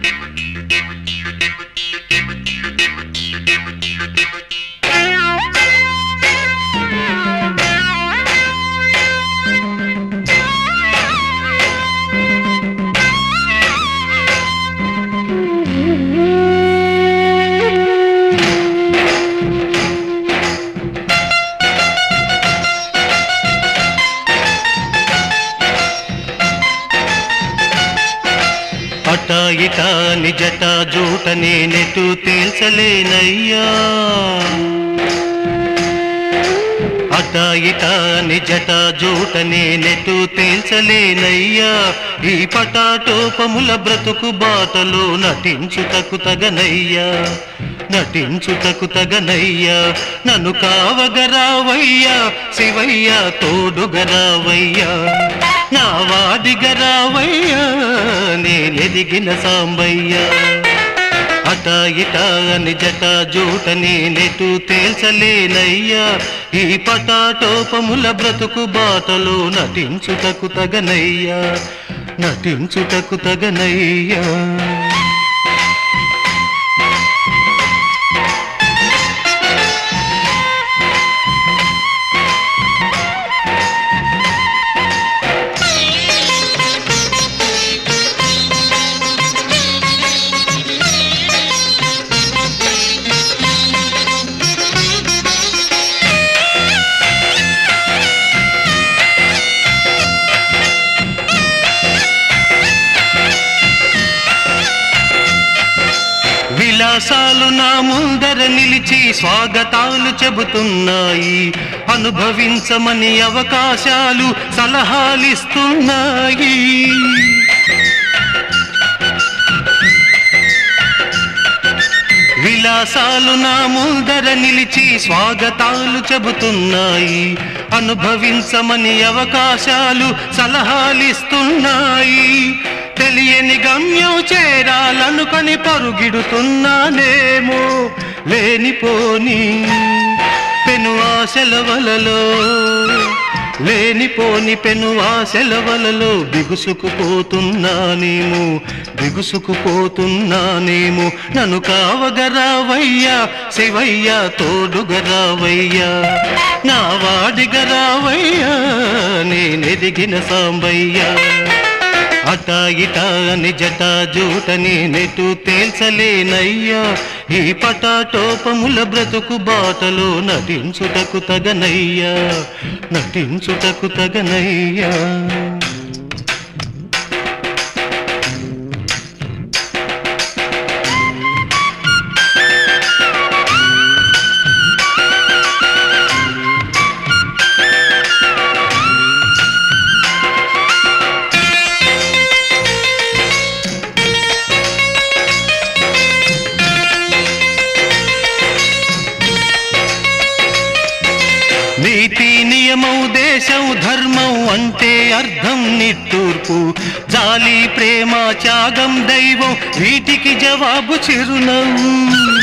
అటా ఇటా నిజట జూట నేనెటు తేల్చలేనయ్యా అటా ఇటా నిజట జూట నేనెటు తేల్చలేనయ్యా ఈ పటాటోపముల బ్రతుకు బాటలో నటించుటకు తగనయ్యా నటించుటకు తగనయ్యా నన్ను కావగరావయ్యా శివయ్య తోడుగరావయ్యా నా వాడిగరావయ్యా నేనెదిగిన సాంబయ్యా అట ఇట నిజట జూట నేనెటు తేల్చలేనయ్యా ఈ పటాటోపముల బ్రతుకు బాటలో నటించుటకు తగనయ్యా నటించుటకు తగనయ్యా విలాసాలు నా ముందర నిలిచి స్వాగతాలు చెబుతున్నాయి అనుభవించమని అవకాశాలు సలహాలిస్తున్నాయి విలాసాలు నా ముందర నిలిచి స్వాగతాలు చెబుతున్నాయి అనుభవించమని అవకాశాలు సలహాలిస్తున్నాయి తెలియని గమ్యం చేరాలనుకొని పరుగిడుతున్నానేమో లేనిపోని పెను ఆశల వలలో లేనిపోని పెను ఆశల వలలో బిగుసుకుపోతున్నానేమో బిగుసుకుపోతున్నానేమో నన్ను కావగరావయ్యా శివయ్య తోడుగరావయ్యా నా వాడిగరావయ్యా నేనెదిగిన సాంబయ్యా అట ఇట నిజట జూట నేనెటు తేల్చలేనయ్యా ఈ పటాటోపముల బ్రతుకు బాటలో నటించుటకు తగనయ్యా నటించుటకు తగనయ్యా నీతి నియమం దేశం ధర్మం అంటే అర్థం నిట్టూర్పు జాలి ప్రేమ త్యాగం దైవం వీటికి జవాబు చిరునవ్వు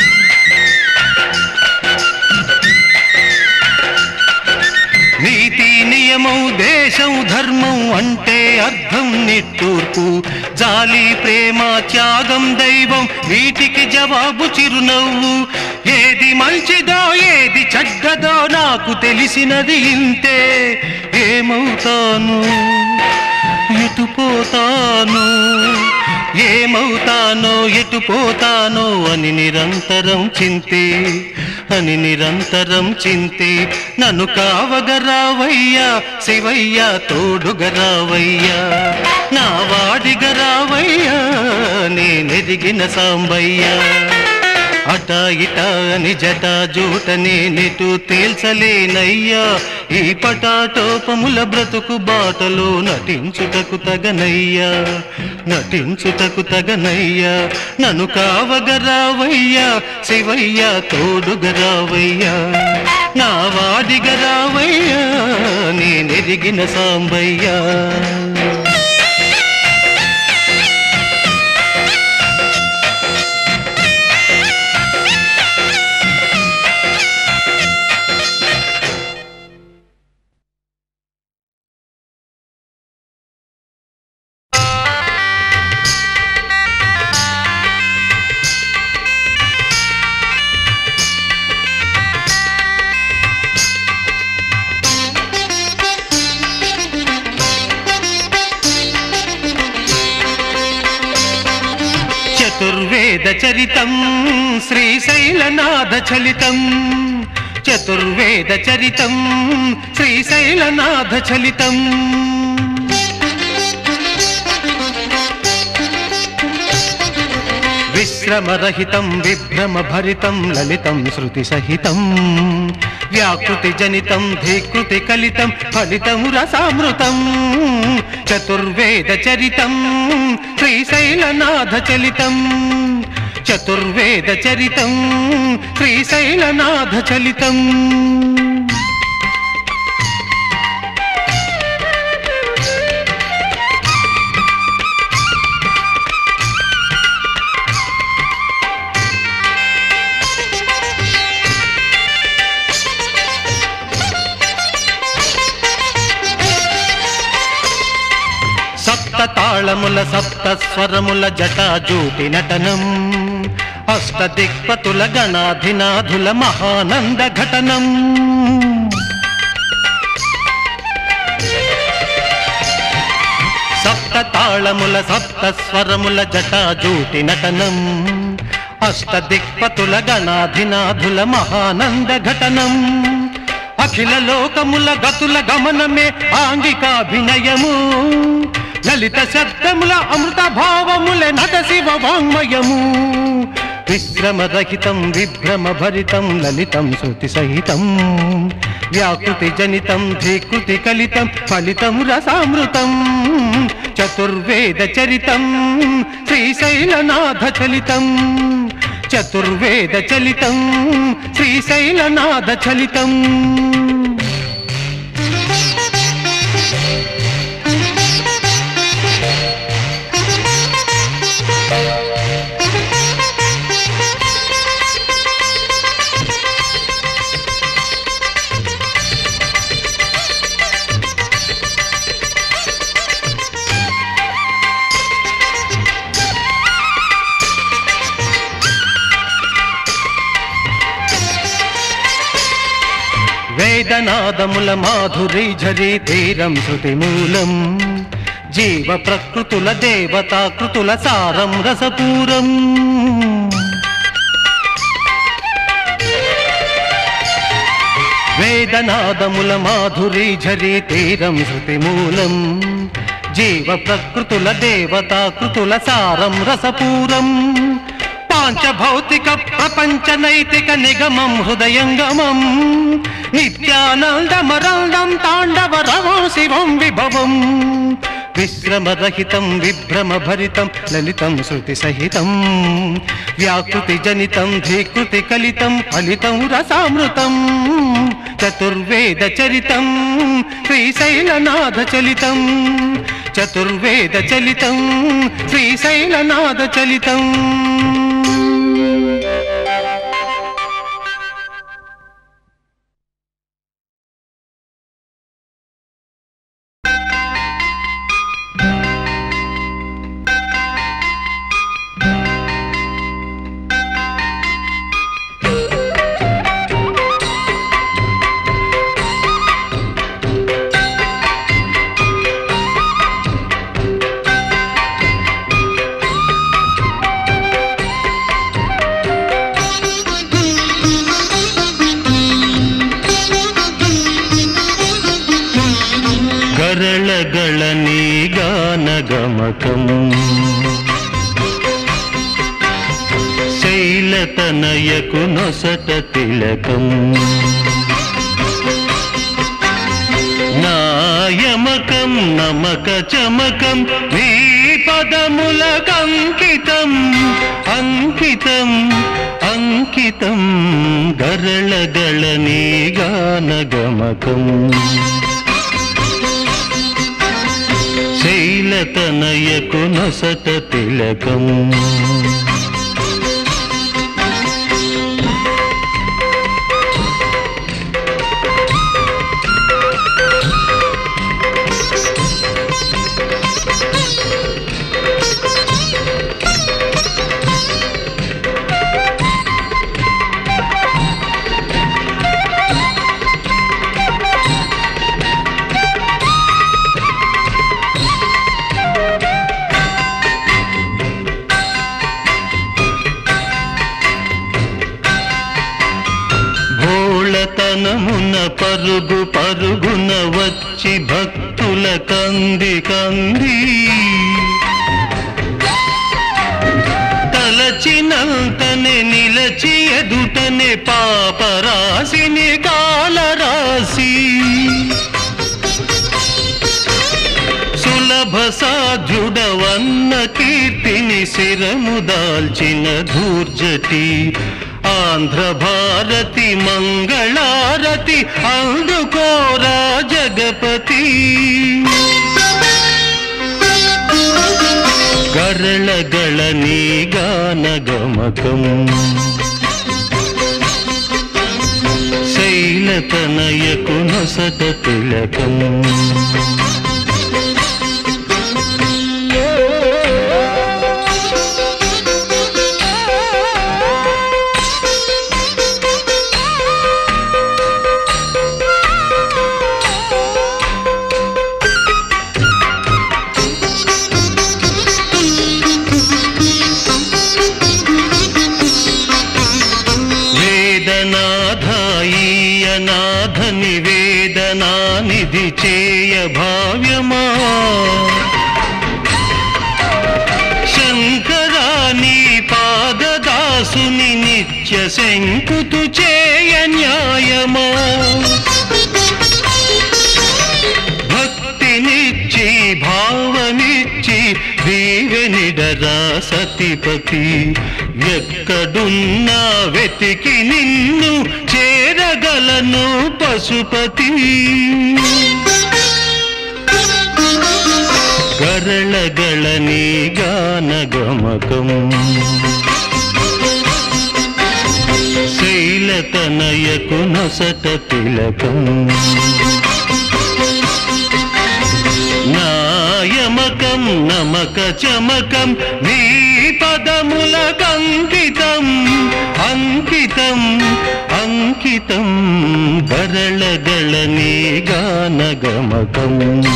నీతి నియమం దేశం ధర్మం అంటే అర్థం నిట్టూర్పు జాలి ప్రేమ త్యాగం దైవం వీటికి జవాబు చిరునవ్వు ఏది మంచిదో ఏది చెడ్డదో నాకు తెలిసినది ఇంతే ఏమవుతాను ఎటు పోతాను ఏమవుతానో ఎటు పోతానో అని నిరంతరం చింతే అని నిరంతరం చింతే నన్ను కావగరావయ్యా శివయ్య తోడుగరావయ్యా నా వాడిగరావయ్యా నేనెదిగిన సాంబయ్యా అట ఇట నిజట జూట నేనెటు తేల్చలేనయ్యా ఈ పటాటోపముల బ్రతుకు బాటలో నటించుటకు తగనయ్యా నటించుటకు తగనయ్యా నన్ను కావగరావయ్యా శివయ్య తోడుగరావయ్యా నా వాడిగరావయ్యా నేనెదిగిన సాంబయ్యా ఆ చతుర్వేద చరితం శ్రీశైలనాథ చలితం చతుర్వేద చరితం శ్రీశైలనాథ చలితం విశ్రమరహితం విభ్రమ భరితం లలితం శృతి సహితం వ్యాకృతి జనితం ధీకృతి కలితం ఫలితం రసామృతం చతుర్వేద చరితం శ్రీశైలనాథ చలితం చతుర్వేద చరితం శ్రీశైలనాథ చలితం సప్త తాళముల సప్త స్వరముల జటాజూటి నటనం అష్ట దిక్పతుల గణాధినాధుల మహానంద ఘటనం సప్త తాళముల సప్త స్వరముల జటాజూటి నటనం అష్ట దిక్పతుల గణాధినాధుల మహానంద ఘటనం అఖిల లోకముల గతుల గమనమే ఆంగికాభినయము లలిత శబ్దముల అమృత భావముల నట శివ వాంగ్మయము విశ్రమరహితం విభ్రమ భరితం లలితం శృతి సహితం వ్యాకృతి జనితం ధీకృతి కలితం ఫలితం రసామృతం చతుర్వేద చరితం శ్రీశైలనాథ చలితం చతుర్వేద చలితం శ్రీశైలనాథ చలితం వేదనాదముల మాధురి ఝరి తీరం శృతి మూలం జీవ ప్రకృతుల దేవతాకృతుల సారం రసపూరం వేదనాదముల మాధురి ఝరి తీరం శృతి మూలం జీవ ప్రకృతుల దేవతాకృతుల సారం రసపూరం పాంచభౌతిక ప్రపంచ నైతిక నిగమం హృదయంగమం నిత్యానందమరందం తాండవ రవం శివం విభవం విశ్రమరహితం విభ్రమ భరితం లలితం శృతి సహితం వ్యాకృతి జనితం ధీకృతి కలితం ఫలితం రసామృతం చతుర్వేద చరితం శ్రీశైలనాథ చలితం చతుర్వేద చలితం శ్రీశైలనాథ చలితం గరళಗಳ గానగమకం శైలతనయకు నొసట తిలకం నాయమకం నమక చమకం మీ పదములకంకితం అంకితం అంకితం గరళగళ నీ గానగమకం శైలతనయకు నొసట తిలకం పరుగు పరుగున వచ్చి భక్తుల కంది కంది తలచినంతనే నిలచి ఎదుటనే పాపరాశిని కాలరాశి సులభ సాధ్యుడవన్న కీర్తిని శిరము దాల్చిన ధూర్జటి ఆంధ్ర భారతి మంగళారతి అందుకోరా జగపతి గరళగళ నీ గానగమకం శైలతనయకు నొసట తిలకం వేదనాథాయనాథ నివేదనా నిధి చేయ భావ్యమా శంకరాని పాదదాసుని నిత్య శంకుతు చేయ న్యాయమా భక్తినిచ్చి భావమిచ్చి దీవెనిడరా సతిపతి ఎక్కడున్నా వెతికి నిన్ను చేరగలను పశుపతి గరళగళ నీ గానగమకం శైలతనయకు నొసట తిలకం నాయమకం నమక చమకం నీ పదములకంకితం అంకితం అంకితం గరళగళ నీ గానగమకం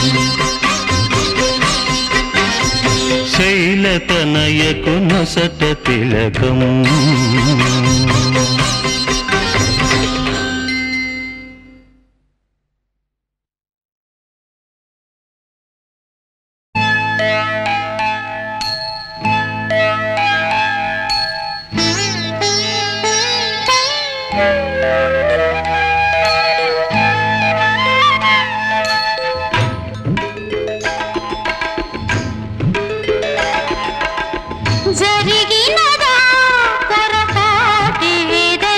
శైలతనయకు నొసట తిలకం జరిగినదా పొరపాటి వేదన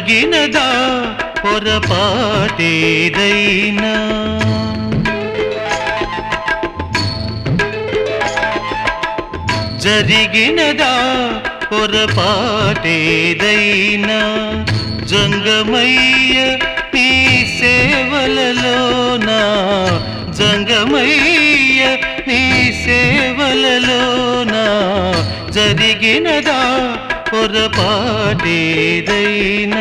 జరిగినదా పొరపాటేదైనా జరిగినదా పొరపాటేదైనా జంగమయ్య నీ సేవలలోనా జంగమయ్య నీ సేవలలోనా జరిగినదా పొరపాటేదైనా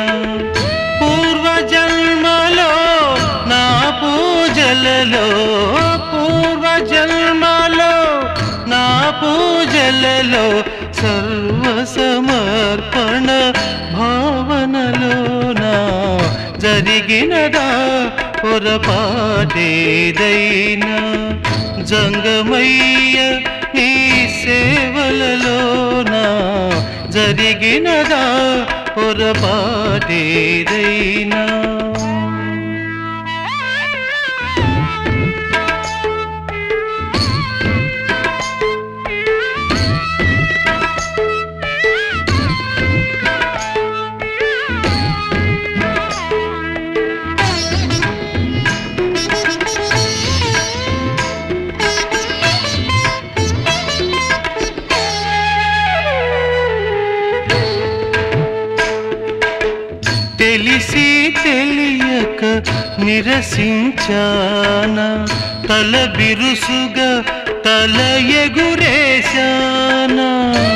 పూర్వజన్మలో నా పూజలలో పూర్వజన్మలో నా పూజలలో సర్వసమర్పణ భావనలోనా జరిగినదా పొరపాటేదైనా జంగమయ్య నీ సేవలలోనా జరిగినదా పొరపాటేదైనా తెలిసి తెలియక నిరసించాన తల బిరుసుగా తల ఎగురేశానా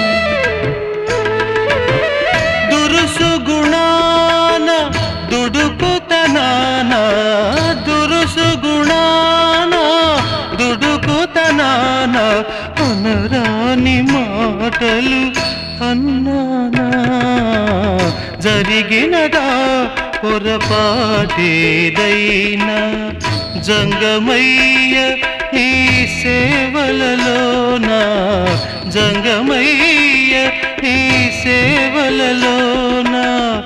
దురుసు గుణాన దుడుకుతనాన దురుసు గుణాన దుడుకుతనాన అనరాని మాటలు అన్నానా జరిగినదా పొరపాటేదైనా జంగమయ్య ఈ సేవలలోనా జంగమయ్య ఈ సేవలలోనా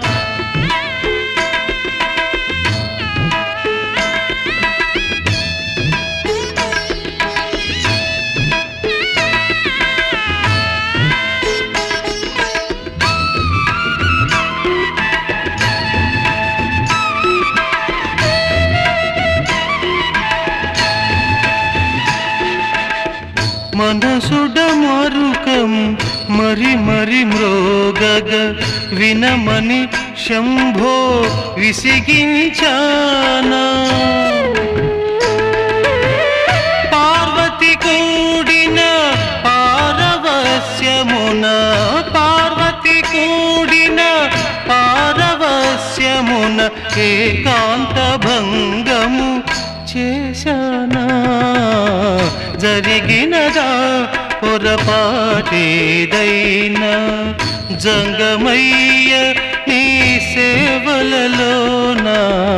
మనసుడ మరుకం మరి మరి మ్రోగగ వినమని శంభో విసిగించానా పార్వతి కూడిన పారవస్యమున పార్వతి కూడిన పారవస్యమున ఏకాంత భంగము చేశానా జరిగినదా పొరపాటేదైనా జంగమయ్య నీ సేవలలోనా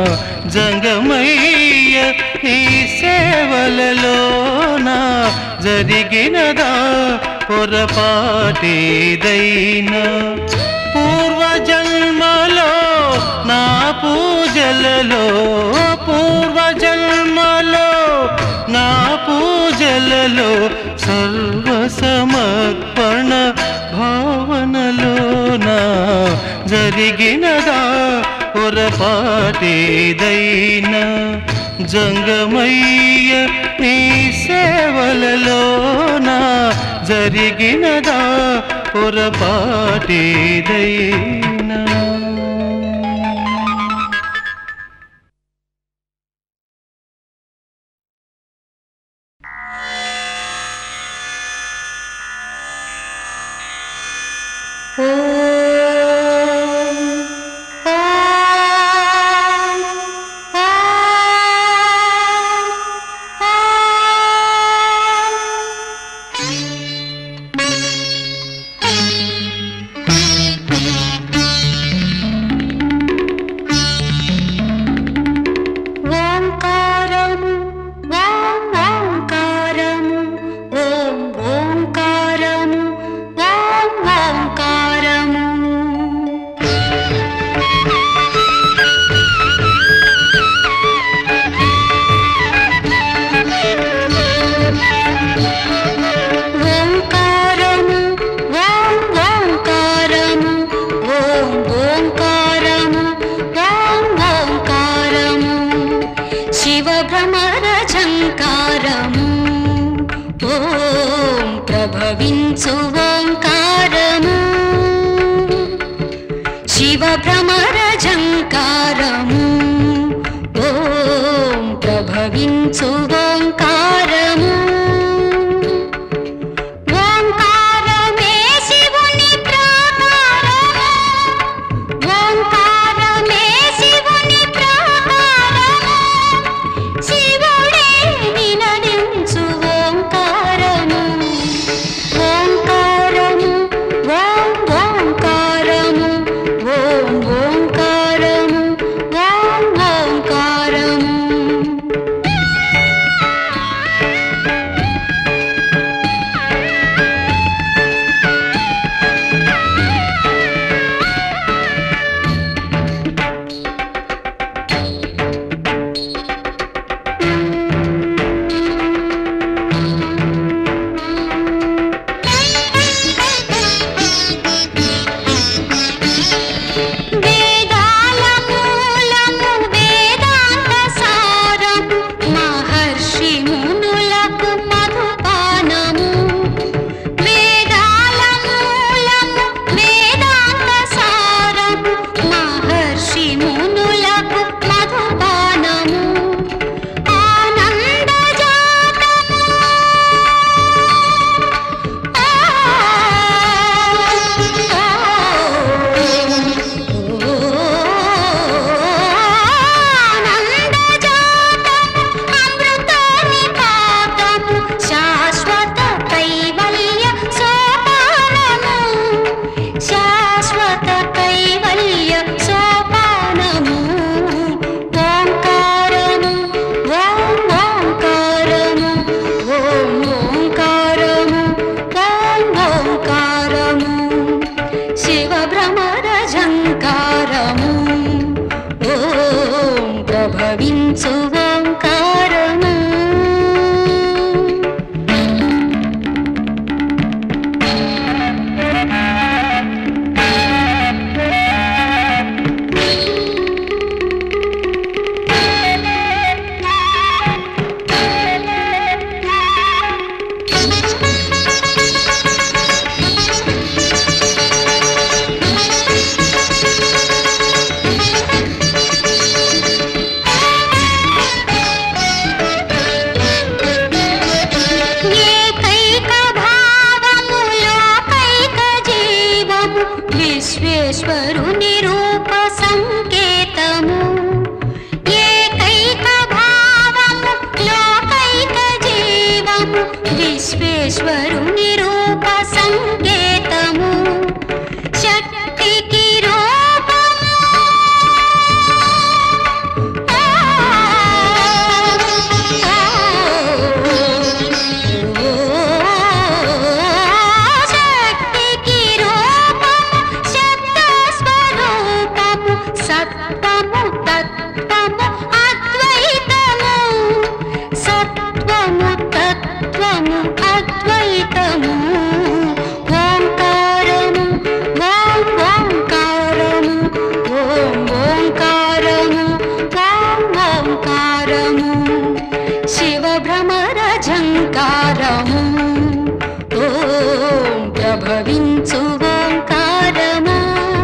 జంగమయ్య నీ సేవలలోనా జరిగినదా పొరపాటేదైనా పూర్వజన్మలో నా పూజలలో పూర్వజన్మలో నా పూజలలో సర్వసమర్పణ భావనలోనా జరిగినదా పొరపాటేదైనా జంగమయ్య నీ సేవలలోనా జరిగినదా పొరపాటేదైనా ప్రభవించు ఓంకారము శివ భ్రమర జంకారము ఓం ప్రభవించు ఓంకారము ఓంకారమే శివుని ప్రాకారము ఓంకారమే శివుని ప్రాకారము శివుడే నినదించు ఓంకారము ఓంకారము ఓం ఓంకారము ఓం ఓంకారము ఓం ఓంకారము వేదాల మూలము వేదాంత సారము మహర్షి మునులకు మధుపానము వేదాల మూలము వేదాంత సారము మహర్షి మునులకు మధుపానము ఆనంద జాతము శాశ్వత కైవల్య సోపానము శాశ్వత కైవల్య సోపానము ఓంకారము ఓం ఓంకారము ఓం ఓంకారము ఓం ఓంకారము శివ భ్రమర జంకారము ఓం ప్రభవించు ఓంకారము ఏకైక భావము లోకైక జీవము విశ్వేశ్వరుని రూప సంకేతము ఏకైక భావము లోకైక జీవము విశ్వేశ్వరుని రూప సంకేతము శక్తికి రూపము శక్తికి రూపము శబ్ద స్వరూపము సత్వము తత్వము అద్వైతము సత్వము తత్వము అద్వైతము ఓంకారము ఓం ఓంకారము ఓం ఓంకారము ఓం ఓంకారము శివ భ్రమర జంకారము ఓం ప్రభవించు ఓంకారము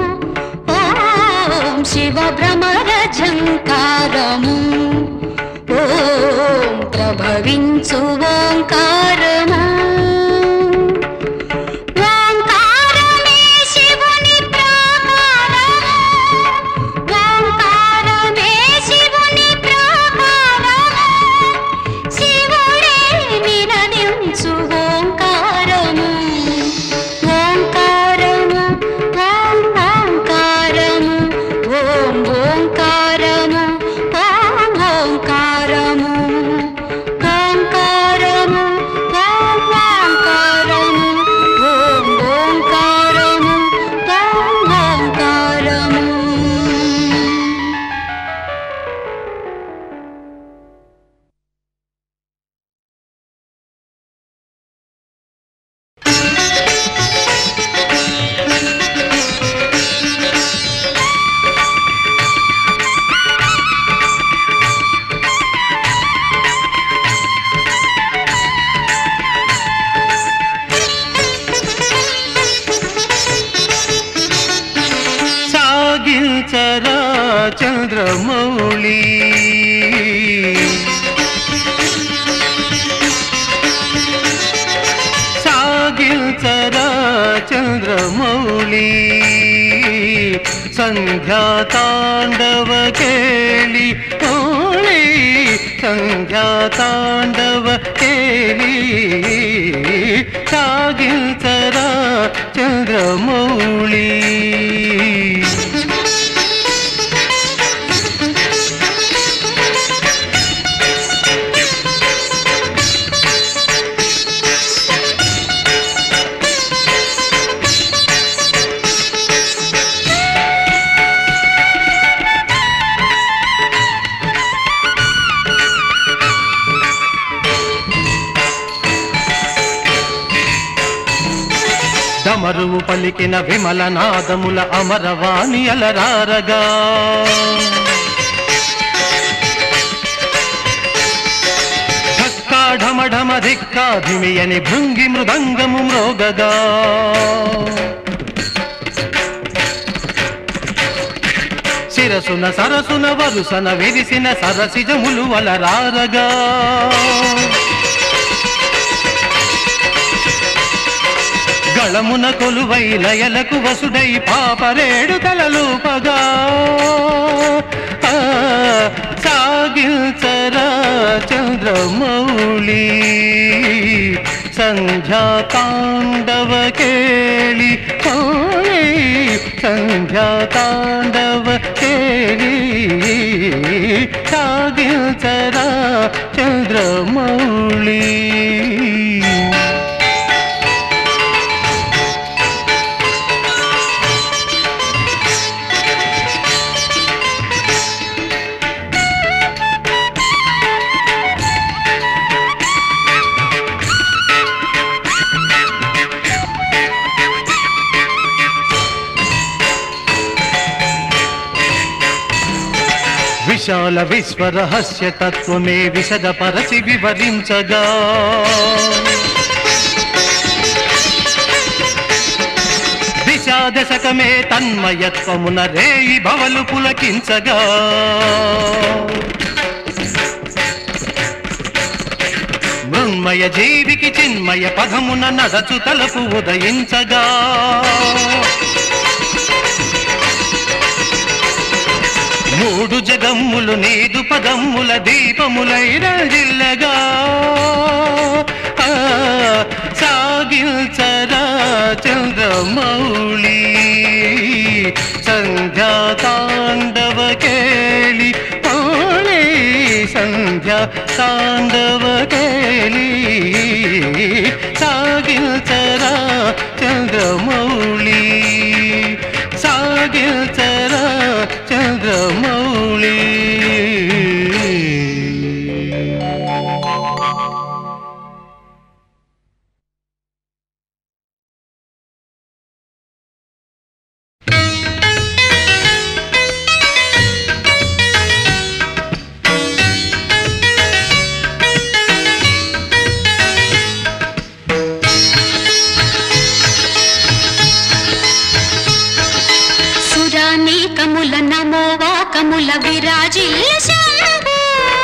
ఓం శివ భ్రమర జంకారము ఓం ప్రభవించు ఓంకారము ఓంకారమే శివుని ప్రాకారము ఓంకారమే శివుని ప్రాకారము శివుడే నినదించు ఓంకారము ఓంకారము ఓం ఓంకారము ఓం ఓంకారము ఓం ఓంకారము ఓంకారము ఓం చంద్రమౌళి సాగిల్చరా చంద్రమౌళి సంధ్యా తాండవ కేళి ఓళి సంధ్యా తాండవ కేళి సాగిల్చరా చంద్రమౌళి డమరువు పలికిన విమల నాదముల అమరవాణి అలరారగా ఢక్కా ఢమ ఢమ ధిక్కా ధిమియని భృంగి మృదంగము మ్రోగగా శిరసున సరసున వరుసన విరిసిన సరసిజములు వలరారగా గళమున కొలువై లయలకు వసుడై పాపరేడు తలలూపగా ఆ, సాగిల్చరా చంద్రమౌళి సంధ్యా తాండవ కేళి ఓళి సంధ్యా తాండవ కేళి సాగిల్చరా చంద్రమౌళి విశాల విశ్వరహస్య తత్వమే విశదపరచి వివరించగా దిశాదశకమే తన్మయత్వమున రేయి భవలు పులకించగా మృన్మయ జీవికి చిన్మయ పదమున నడచు తలపు ఉదయించగా మూడు జగమ్ములు నీదు పదమ్ముల దీపములై రంజిల్లగా ఆ, సాగిల్చరా చంద్రమౌళి సంధ్యా తాండవ కేళి ఓళి సంధ్యా తాండవ కేళి సాగిల్చరా చంద్రమౌళి సాగిల్చరా చంద్రమౌళి సురానీకముల నమో వాకముల విరాజిల్ల శంభో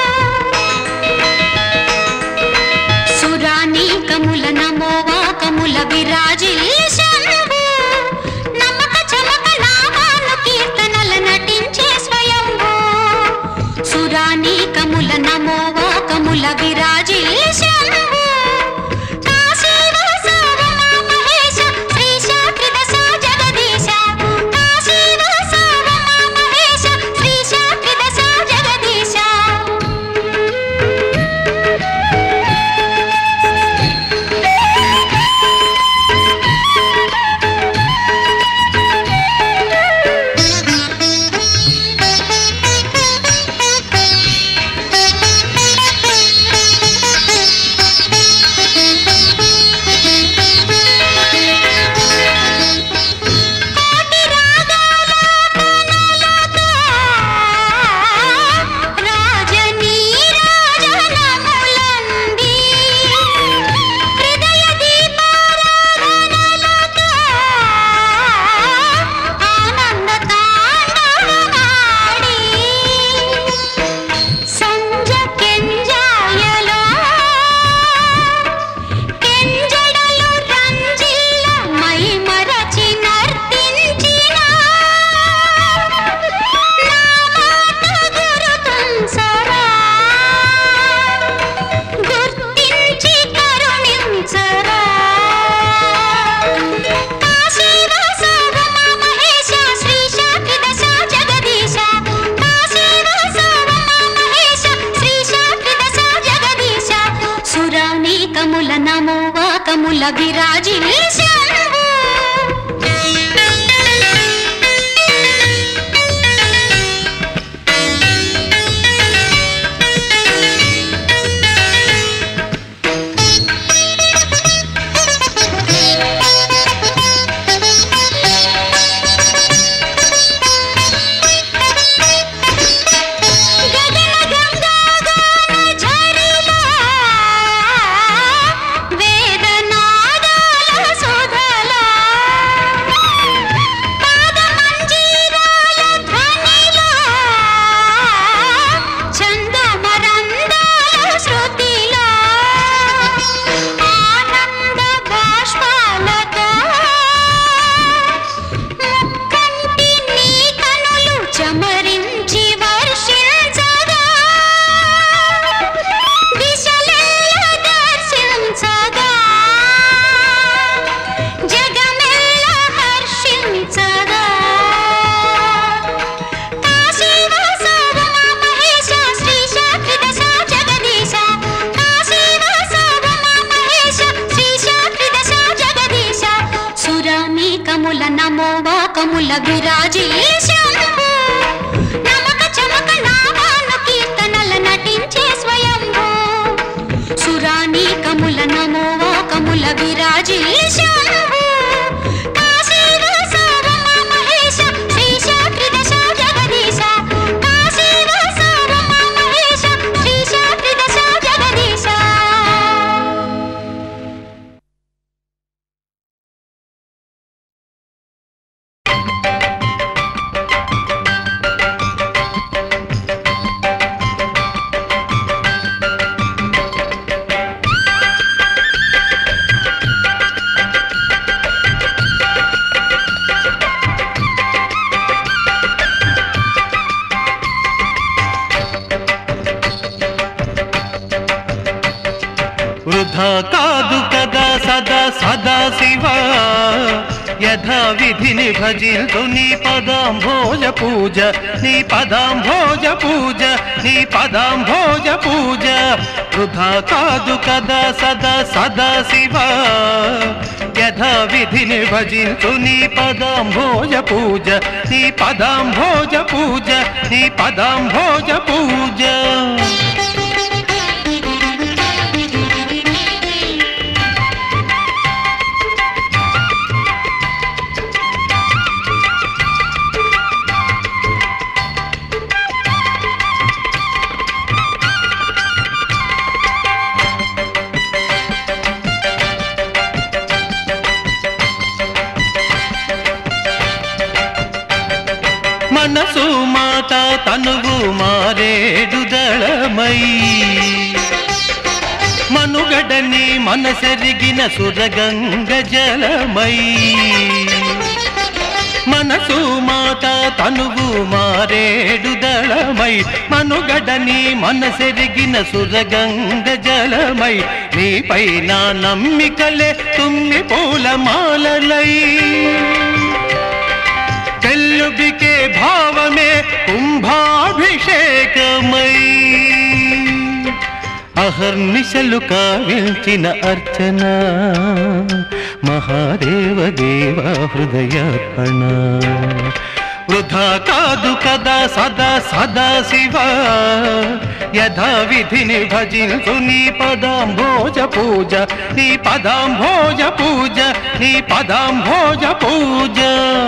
సురానీకముల నమో వాకముల విరాజిల్ల శంభో నమక చమక నామాను కీర్తనల నటించే స్వయంభో సురానీకముల నమో వాకముల విరాజిల్ల శంభో కాశీవాస రమా మహేశ శ్రీశ త్రిదశ జగదీశ కాశీవాస రమా మహేశ శ్రీశ త్రిదశ జగదీశ కముల విరాజిల్లే శంభు గగన గంగాగాన ఝరిలో వేదనాదాల సుధలో పాదమంజీరాల ధ్వనిలో చందమరందాల శృతిలో ఆనంద బాష్పాలతో ముక్కంటి నీ కనులు చమరించి వర్షించగా దిశలెల్ల దర్శించగా జగమెల్ల హర్షించగా కాశీవాసవ మహేశ శ్రీశ త్రిదశ జగదీశ కాశీవాసవ మహేశ శ్రీశ త్రిదశ జగదీశ సురాని కముల నమోవా కముల విరాజిల్లే శంభు నమక చమక నామాను కీర్తనల నటించే స్వయంభూ సురాని కముల నమోవా కముల విరాజిల్లే శంభు కాశీవాసవ మహేశ శ్రీశ త్రిదశ జగదీశ కాశీవాసవ మహేశ శ్రీశ త్రిదశ జగదీశ వృధా కాదు కదా సదా సదా శివ యథా విధిని భజిల్తు నీ పదాంభోజ పూజ నీ పదాంభోజ పూజ నీ పదాంభోజ పూజ వృధా కాదు కదా సదా సదా శివ యథా విధిని భజిల్తు నీ పదాంభోజ పూజ నీ పదాంభోజ పూజ నీ పదాంభోజ పూజ మనసు మాట తనువు మారేడు దళమై మనుగడని మనసెరిగిన సురగంగ జలమై మనసు మాట తనువు మారేడు దళమై మనుగడని మనసెరిగిన సురగంగ జలమై నీపై నా నమ్మికలే తుమ్మి పూలమాలలై తెల్లుడికే భావమే కుంభాభిషేకమై అహర్నిశలు కావించిన అర్చన మహాదేవ దేవ హృదయర్పణ వృధా కాదు కదా సదా సదా శివ యథా విధిని భజించు నీ పదాంభోజ పూజ నీ పదాంభోజ పూజ నీ పదాంభోజ పూజ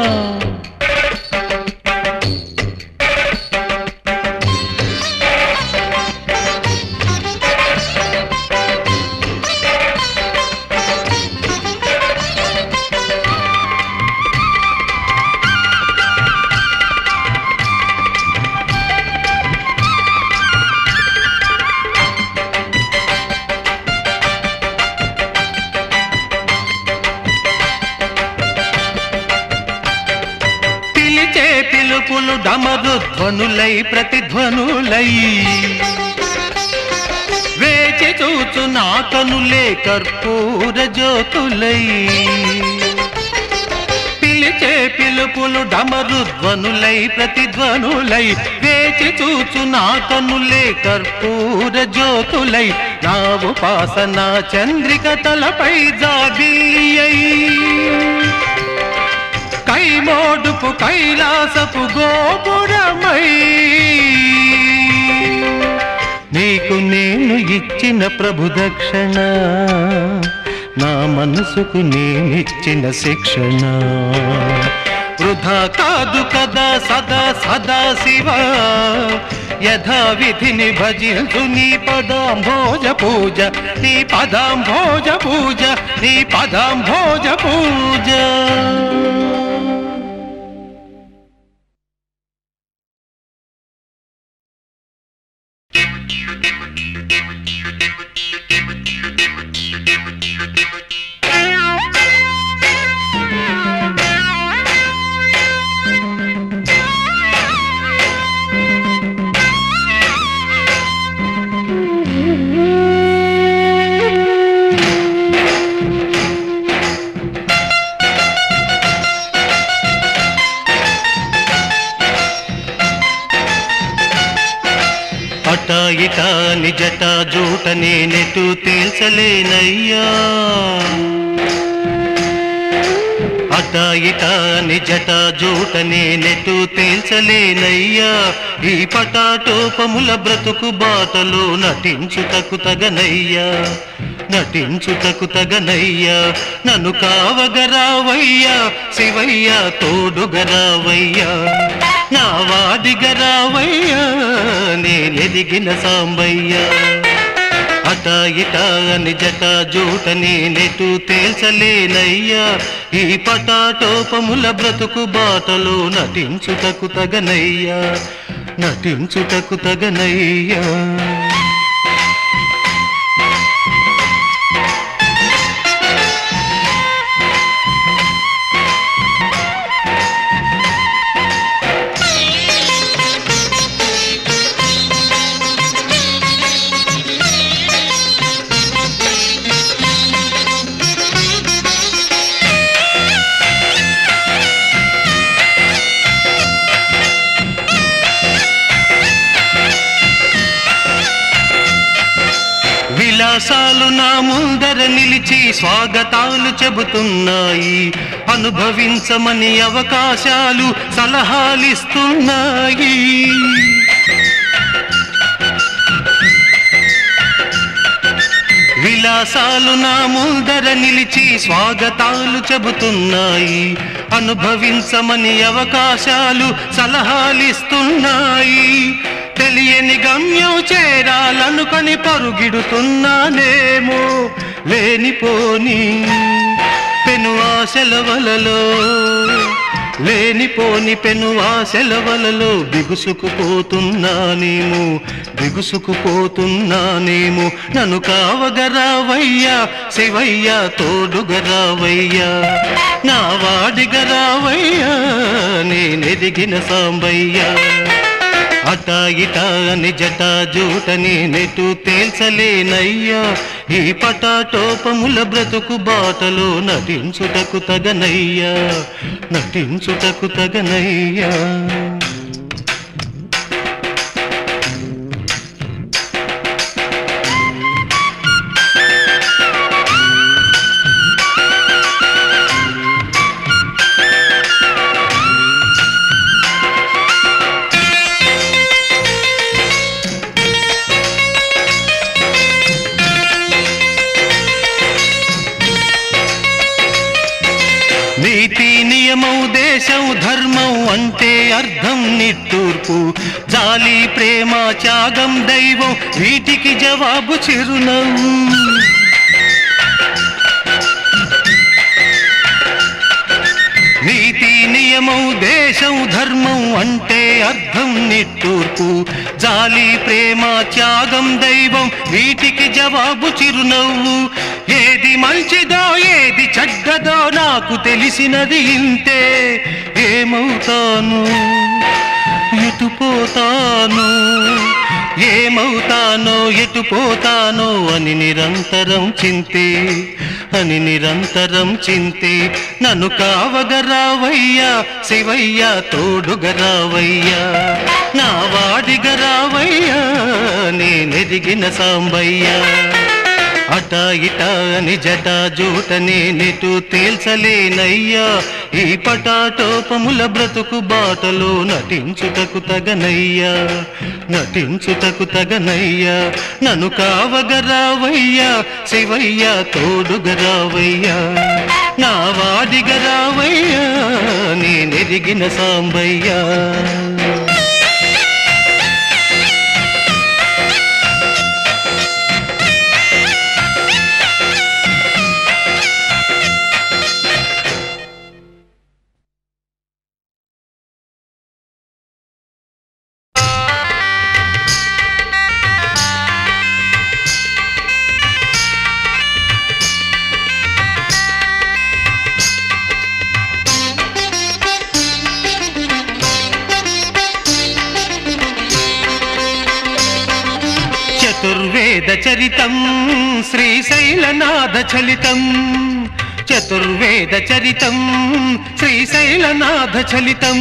పిలిచే పిలుపులు డమరు ధ్వనులై ప్రతిధ్వనులై వేచి చూచు నా కనులే కర్పూర జ్యోతులై పిలిచే పిలిచే పిలుపులు డమరు ధ్వనులై ప్రతిధ్వనులై వేచి చూచు నా కనులే కర్పూర జ్యోతులై నా ఉపాసన చంద్రిక తలపై జాబిల్లియై కైమోడుపు కైలాసపు గోపురమై నీకు నేను ఇచ్చిన ప్రభు దక్షిణ నా మనసుకు నేనిచ్చిన శిక్షణ వృధా కాదు కదా సదా సదా శివ యథావిధిని భజించు నీ పదాం భోజ పూజ నీ పదాం భోజ పూజ నీ పదాం భోజ పూజ అట ఇట నిజట జూట నేనెటు తేల్చలేనయ్యా అట ఇట నిజట జూట నేనెటు తేల్చలేనయ్యా ఈ పటాటోపముల బ్రతుకు బాటలో నటించుటకు తగనయ్యా నటించుటకు తగనయ్యా నన్ను కావగరావయ్యా శివయ్య తోడుగరావయ్యా నా వాడిగరావయ్యా నేనెదిగిన సాంబయ్యా అట ఇట నిజట జూట నేనెటు తేల్చలేనయ్యా ఈ పటాటోపముల బ్రతుకు బాటలో నటించుటకు తగనయ్యా నటించుటకు తగనయ్యా విలాసాలు నా ముందర నిలిచి స్వాగతాలు చెబుతున్నాయి అనుభవించమని అవకాశాలు సలహాలిస్తున్నాయి విలాసాలు నా ముందర నిలిచి స్వాగతాలు చెబుతున్నాయి అనుభవించమని అవకాశాలు సలహాలిస్తున్నాయి తెలియని గమ్యం చేరాలనుకొని పరుగిడుతున్నానేమో లేనిపోని పెను ఆశల వలలో లేనిపోని పెను ఆశల వలలో బిగుసుకుపోతున్నానేమో బిగుసుకుపోతున్నానేమో నన్ను కావగరావయ్యా శివయ్య తోడుగరావయ్యా నా వాడిగరావయ్యా నేనెదిగిన సాంబయ్యా అట ఇట నిజట జూటని నెటు తేల్చలేనయ్యా ఈ పటాటోపముల బ్రతుకు బాటలో నటించుటకు తగనయ్యా నటించుటకు తగనయ్యా నీతి నియమం దేశం ధర్మం అంటే అర్థం నిట్టూర్పు జాలి ప్రేమ త్యాగం దైవం వీటికి జవాబు చిరునవ్వు నీతి నియమం దేశం ధర్మం అంటే అర్థం నిట్టూర్పు జాలి ప్రేమ త్యాగం దైవం వీటికి జవాబు చిరునవ్వు ఏది మంచిదో ఏది చెడ్డదో నాకు తెలిసినది ఇంతే ఏమవుతాను ఎటు పోతాను ఏమవుతానో ఎటు పోతానో అని నిరంతరం చింతే అని నిరంతరం చింతే నన్ను కావగరావయ్యా శివయ్య తోడుగరావయ్యా నా వాడిగరావయ్యా నేనెదిగిన సాంబయ్యా అట ఇట అని జట జూట నేనెటు తేల్చలేనయ్యా ఈ పటాటోపముల బ్రతుకు బాటలో నటించుటకు తగనయ్యా నటించుటకు తగనయ్యా నన్ను కావగరావయ్యా శివయ్య తోడుగరావయ్యా నా వాడిగరావయ్యా నేనెదిగిన సాంబయ్యా చతుర్వేద చరితం శ్రీశైలనాథ చలితం చతుర్వేద చరితం శ్రీశైలనాథ చలితం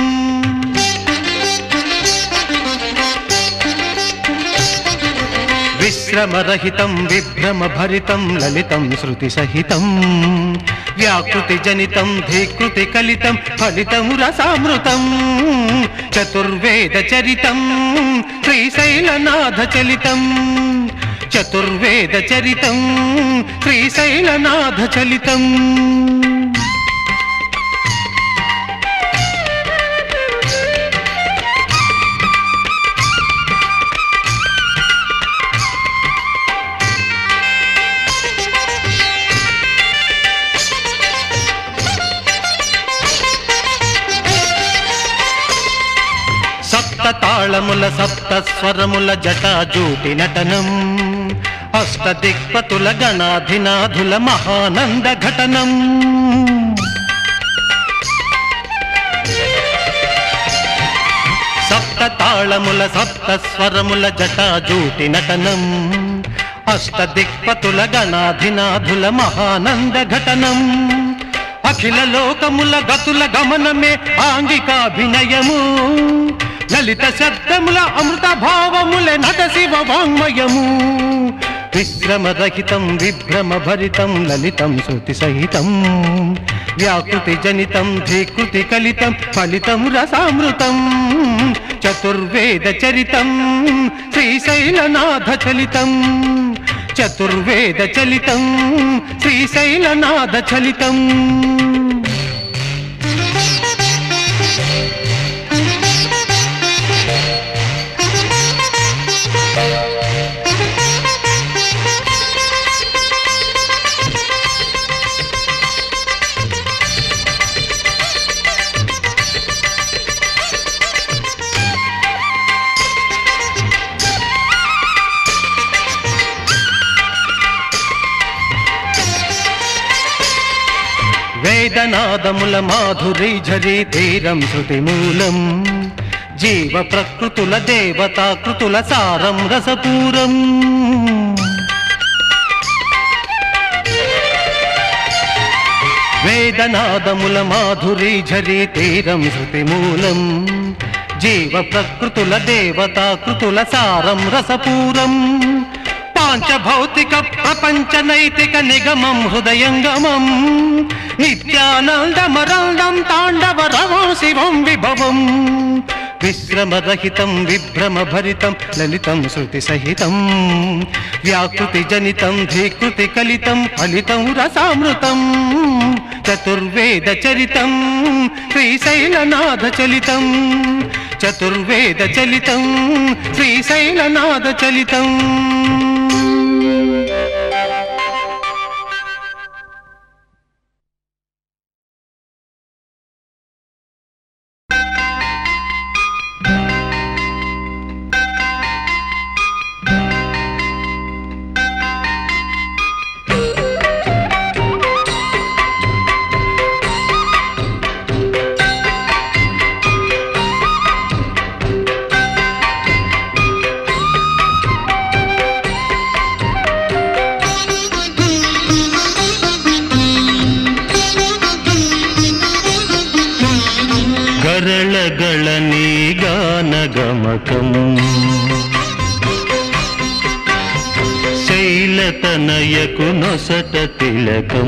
విశ్రమరహితం విభ్రమ భరితం లలితం శృతి సహితం వ్యాకృతి జనితం ధీకృతి కలితం ఫలితం రసామృతం చతుర్వేద చరితం శ్రీశైలనాథ చలితం చతుర్వేద చరితం శ్రీశైలనాథ చలితం సప్త తాళముల సప్త స్వరముల జటాజూటి నటనం అష్ట దిక్పతుల గణాధినాథుల మహానంద ఘటనం సప్త తాళముల సప్త స్వరముల జటాజూటి నటనం అష్ట దిక్పతుల గణాధినాథుల మహానంద ఘటనం అఖిల లోకముల గతుల గమనమే ఆంగికాభినయము లలిత శబ్దముల అమృత భావముల నట శివ వాంగ్మయము విశ్రమరహితం విభ్రమ భరితం లలితం శృతి సహితం వ్యాకృతి జనితం ధీకృతి కలితం ఫలితం రసామృతం చతుర్వేద చరితం శ్రీశైలనాథ చలితం చతుర్వేద చలితం శ్రీశైలనాథ చలితం వేదనాదముల మాధురి ఝరి తీరం శృతి మూలం జీవ ప్రకృతుల దేవతాకృతుల సారం రసపూరం వేదనాదముల మాధురి ఝరి తీరం శృతి మూలం జీవ ప్రకృతుల దేవతాకృతుల సారం రసపూరం పాంచభౌతిక ప్రపంచ నైతిక నిగమం హృదయంగమం నిత్యానందమరందం తాండవ రవం శివం విభవం విశ్రమరహితం విభ్రమ భరితం లలితం శృతి సహితం వ్యాకృతి జనితం ధీకృతి కలితం ఫలితం రసామృతం చతుర్వేద చరితం శ్రీశైలనాథ చలితం చతుర్వేద చలితం శ్రీశైలనాథ చలితం గమకం శైలతనయకు నొసట తిలకం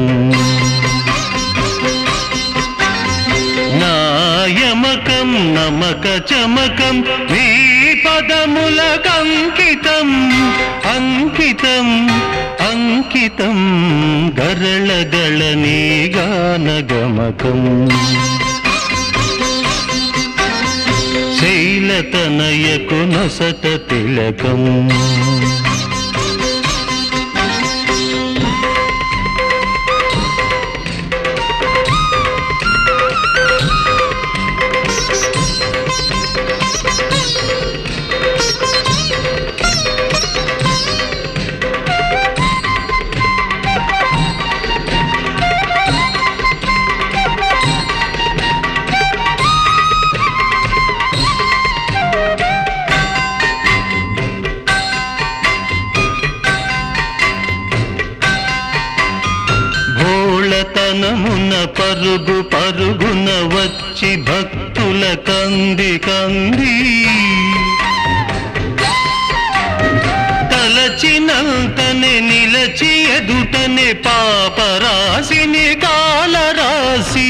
నాయమకం నమక చమకం నీ పదములకంకితం అంకితం అంకితం గరళగళ నీ గానగమకం శైలతనయకు నొసట తిలకం భోళతనమున పరుగు పరుగున వచ్చి భక్తుల కంది కంది తలచినంతనే నిలచి ఎదుటనే పాపరాశిని కాలరాశి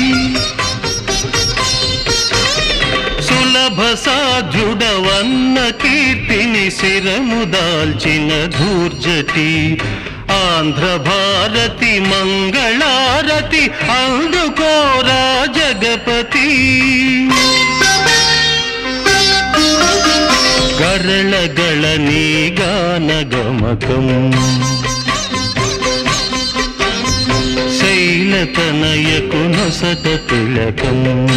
సులభ సాధ్యుడవన్న కీర్తిని శిరము దాల్చిన ధూర్జటి ఆంధ్ర భారతి మంగళారతి అందుకోరా జగపతి గరళగళ నీ గానగమకం శైలతనయకు నొసట తిలకం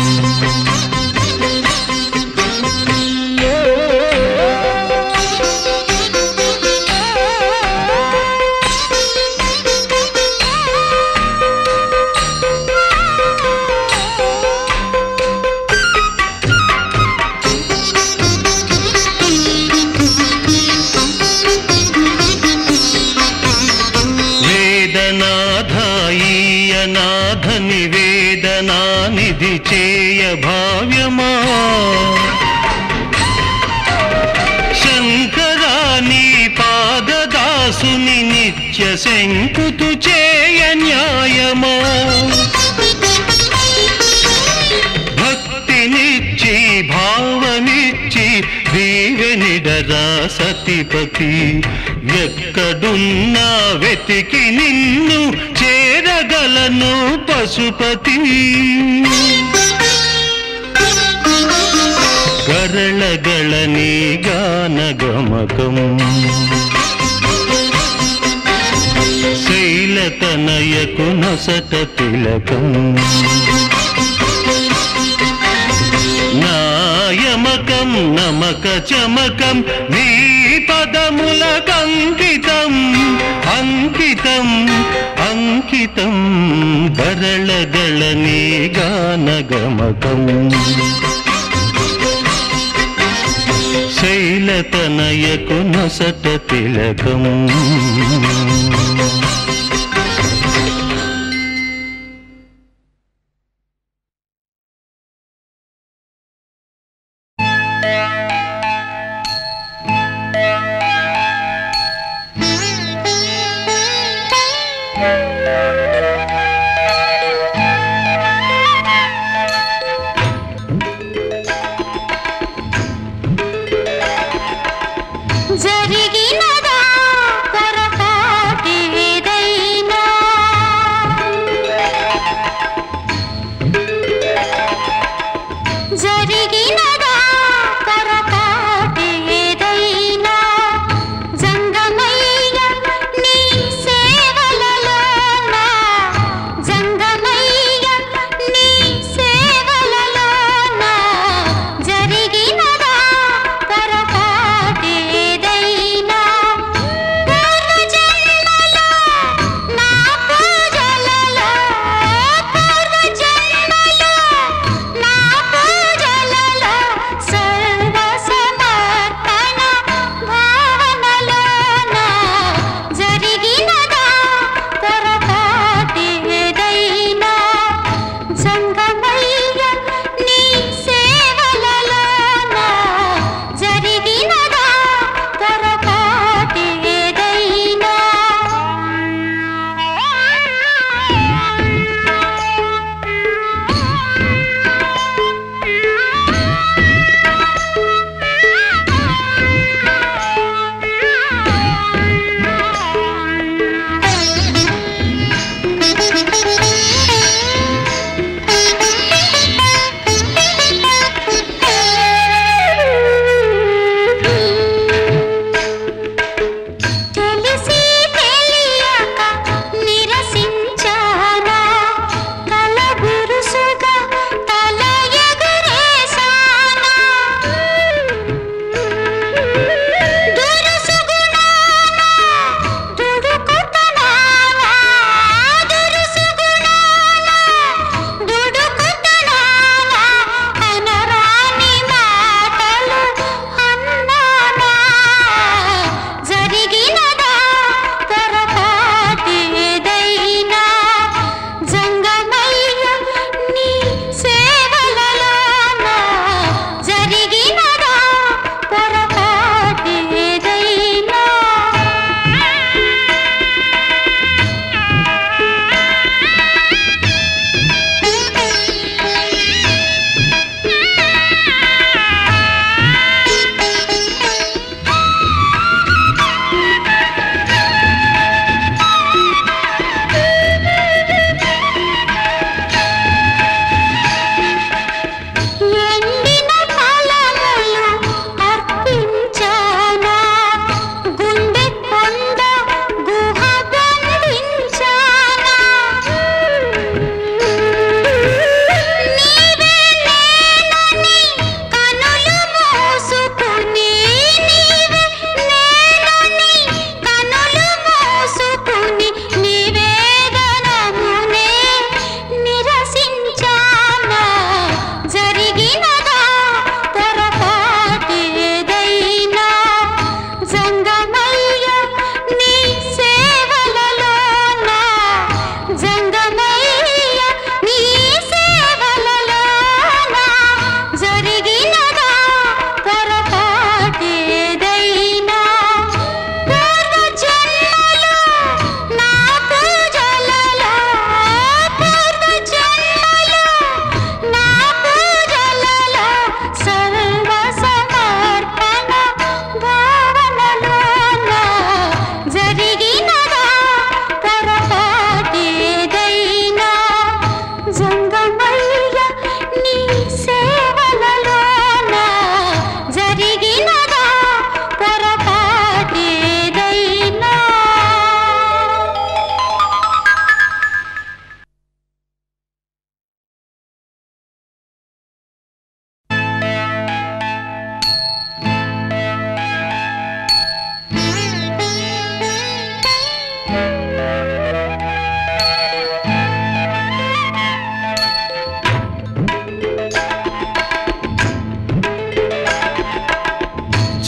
వేదనాథాయనాథ నివేదనానిధి చేయ భావ్యమా శంకరాని పాదదాసుని నిత్య శంకుతు చేయ న్యాయమా భక్తినిచ్చి భావమిచ్చి దీవెనిడరా సతిపతి ఎక్కడున్నా వెతికి నిన్ను చేరగలను పశుపతి గరళగళ నీ గానగమకం శైలతనయకు నొసట తిలకం నాయమకం నమక చమకం నీ పదములకంకితం అంకితం అంకితం గరళగళ నీ గానగమకం శైలతనయకు నొసట తిలకం జరిగినదా పొరపాటి ఏదైనా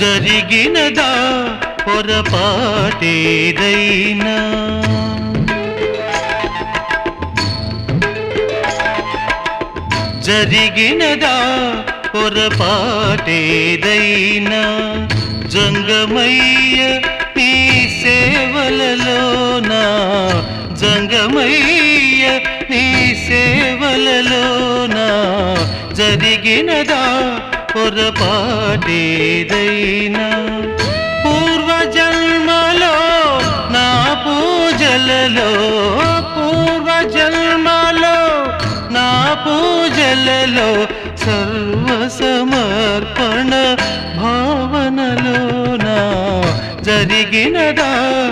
జరిగినదా పొరపాటేదైనా జరిగినదా పొరపాటేదైనా జంగమయ్య నీ సేవలలోనా జంగమయ్య నీ సేవలలోనా జరిగినదా పొరపాటేదైనా పూర్వజన్మలో నా పూజలలో పూర్వజన్మలో నా పూజలలో సర్వసమర్పణ భావనలోనా జరిగినదా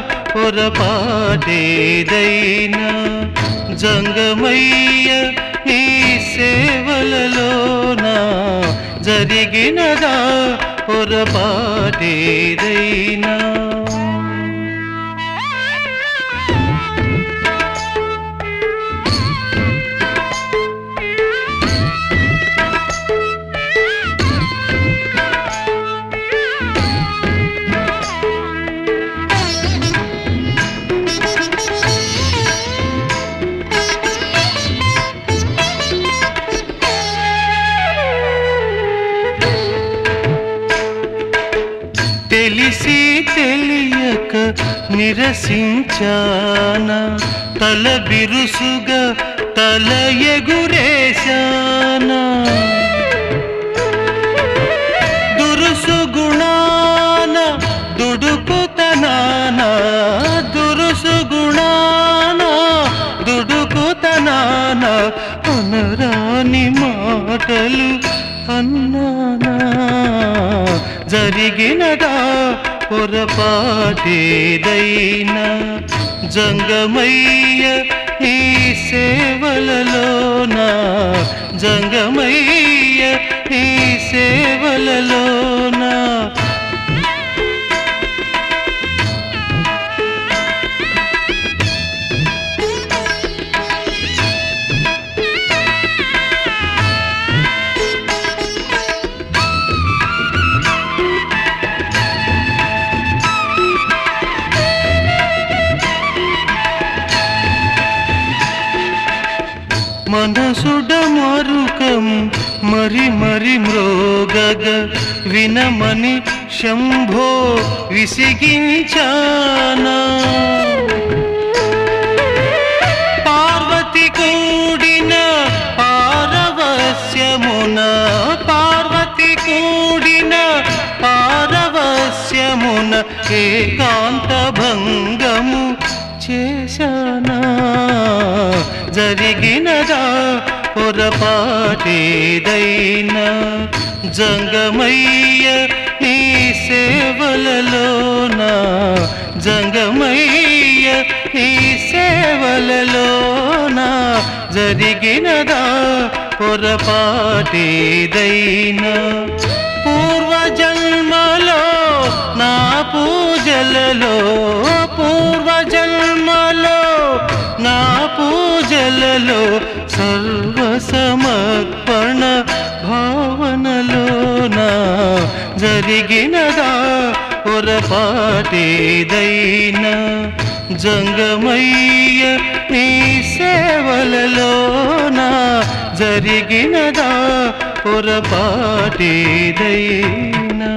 పొరపాటేదైనా జంగమయ్య నీ సేవలలోనా జరిగినదా పొరపాటేదైనా తెలిసి తెలియక నిరసించాన తల బిరుసుగా తల ఎగురేశానా దురుసు గుణాన దుడుకుతనాన దురుసు గుణాన దుడుకుతనాన అనరాని మాటలు అన్నానా జరిగినదా పొరపాటేదైనా జంగమయ్య ఈ సేవలలోనా జంగమయ్య ఈ సేవలలోనా మనసుడ మరుకం మరి మరి మ్రోగగ వినమని శంభో విసిగించానా పార్వతి కూడిన పారవస్యమున పార్వతి కూడిన పారవస్యమున ఏకాంత భంగము చేశానా జరిగినదా పొరపాటేదైనా జంగమయ్య నీ సేవలలోనా జంగమయ్య నీ సేవలలోనా జరిగినదా పొరపాటేదైనా పూర్వజన్మలో నా పూజలలో పూర్వజన్మలో నా పూజలలో సర్వసమర్పణ భావనలోనా జరిగినదా పొరపాటేదైనా జంగమయ్య నీ సేవలలోనా జరిగినదా పొరపాటేదైనా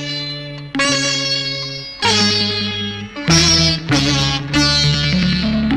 ఆ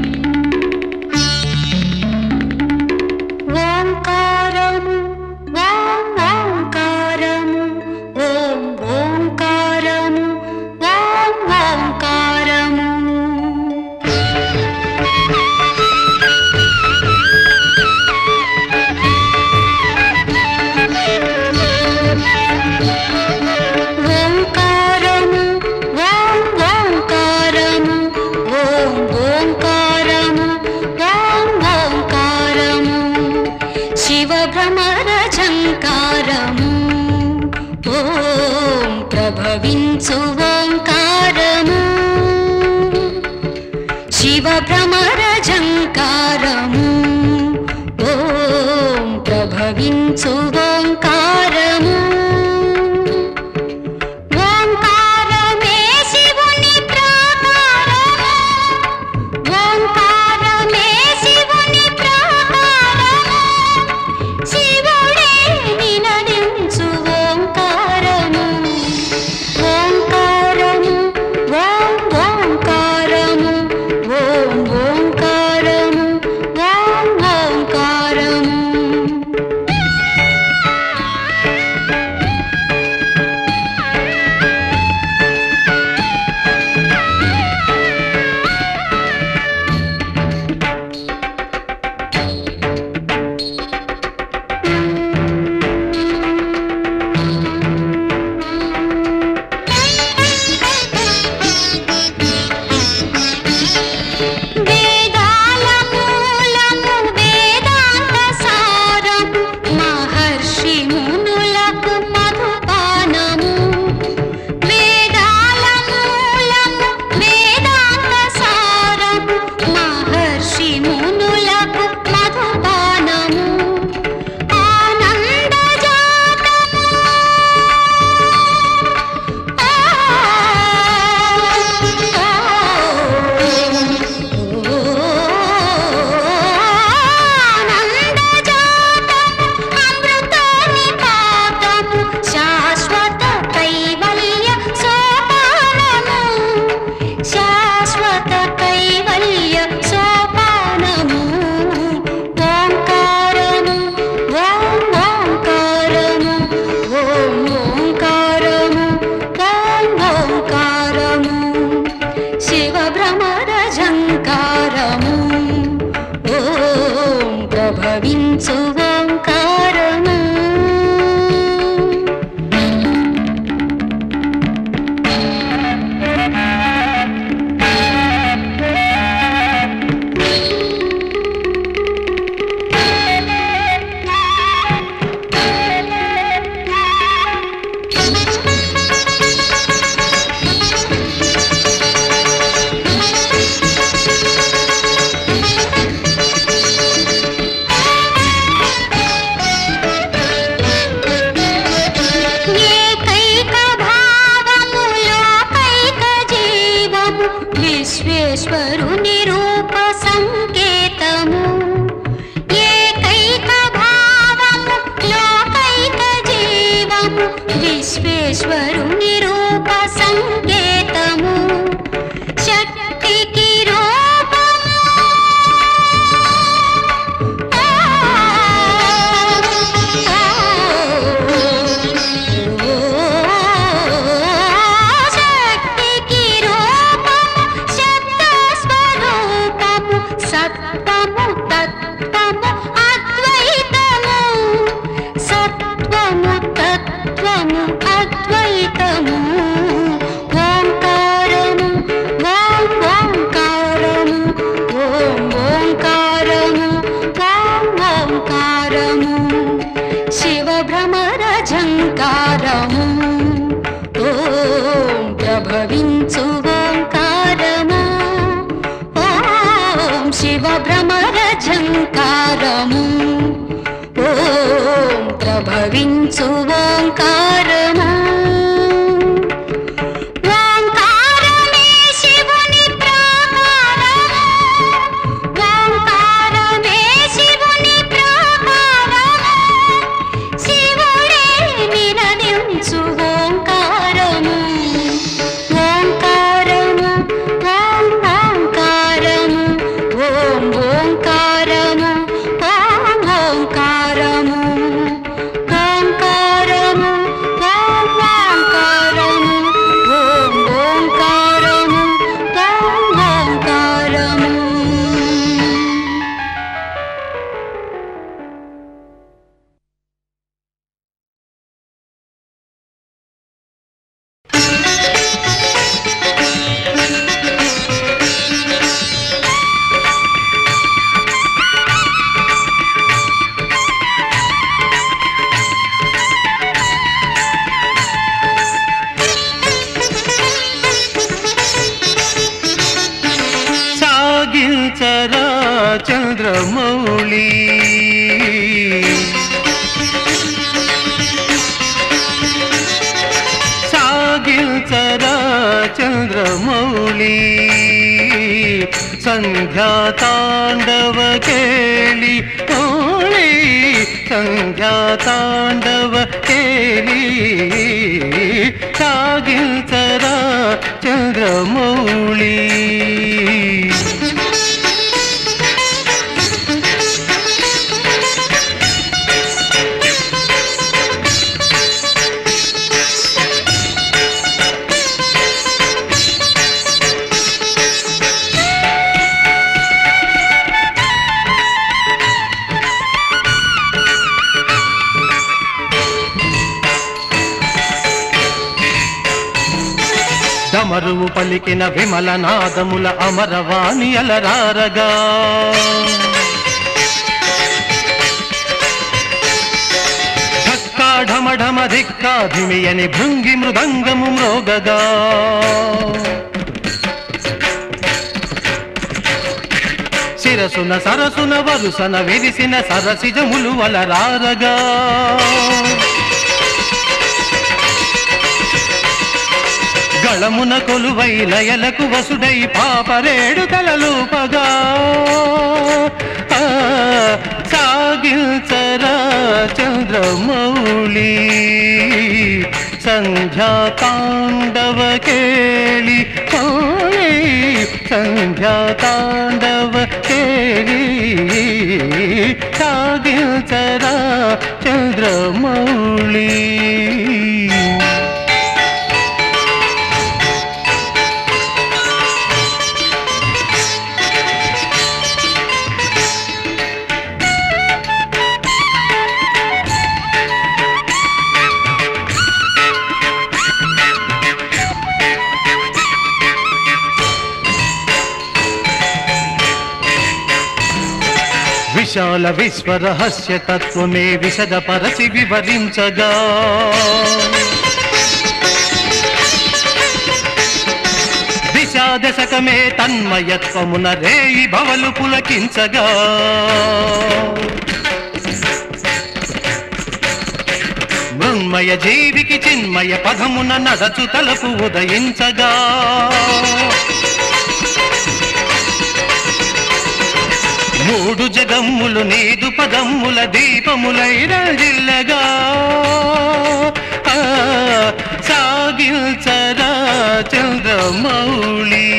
ప్రభవించు ఓంకారము శివ భ్రమర జంకారము ఓం ప్రభవించు ఓంకారము ఓంకారమే శివుని ప్రాకారము ఓంకారమే శివుని ప్రాకారము శివుడే నినదించు ఓంకారము ఓంకారము ఓం ఓంకారము ఓం ఓంకారము ఓం ఓంకారము వేదాల మూలము వేదాంత సారము మహర్షి మునులకు మధుపానము వేదాల మూలము వేదాంత సారము మహర్షి మునులకు మధుపానము ఆనంద జాతము శాశ్వత కైవల్య సోపానము శాశ్వత కైవల్య సోపానము ఓంకారము ఓం ఓంకారము ఓం ఓంకారము ఓం ఓంకారము శివ భ్రమర జంకారము ఓం ప్రభవించు ఓంకారము ఏకైక భావము లోకైక జీవము విశ్వేశ్వరుని రూప సంకేతము ఏకైక భావము లోకైక జీవము విశ్వేశ్వరుని రూప సంకేతము శక్తికి రూపము శక్తికి రూపము శబ్ద స్వరూపము సత్వము తత్వము అద్వైతము సత్వము తత్వము అద్వైతము ఓంకారము ఓం ఓంకారము ఓం ఓంకారము ఓం ఓంకారము శివ భ్రమర జంకారము ఓం ప్రభవించు ఓంకారము ఓం శివ భ్రమర జంకారము ఓం ప్రభవించు ఓంకారము ఓంకారమే శివుని ప్రాకారము ఓంకారమే శివుని ప్రాకారము శివుడే నినదించు ఓంకారము ఓంకారము ఓం ఓంకారము ఓం ఓంకారము ఓం ఓంకారము ఓంకారము ఓం సాగిల్చరా చంద్రమౌళి సాగిల్చరా చంద్రమౌళి సంధ్యా తాండవ కేళి ఓళి సంధ్యా తాండవ కేళి సాగిల్చరా చంద్రమౌళి డమరువు పలికిన విమల నాదముల అమరవాణి అలరారగా ఢక్కా ఢమ ఢమ ధిక్కా ధిమియని భృంగి మృదంగము మ్రోగగా శిరసున సరసున వరుసన విరిసిన సరసిజములు వలరారగా గళమున కొలువై లయలకు వసుడై పాపరేడు తలలూపగా ఆ, సాగిల్చరా చంద్రమౌళి సంధ్యా తాండవ కేళి కోళి సంధ్యా తాండవ కేళి సాగిల్చరా చంద్రమౌళి విశాల విశ్వ రహస్య తత్వమే విశదపరచి వివరించగా దిశాదశకమే తన్మయత్వమున రేయి భవలు పులకించగా మృన్మయ జీవికి చిన్మయ పదమున నడచు తలపు ఉదయించగా మూడు జగమ్ములు నీదు పదమ్ముల దీపములై రంజిల్లగా ఆ, సాగిల్చరా చంద్రమౌళి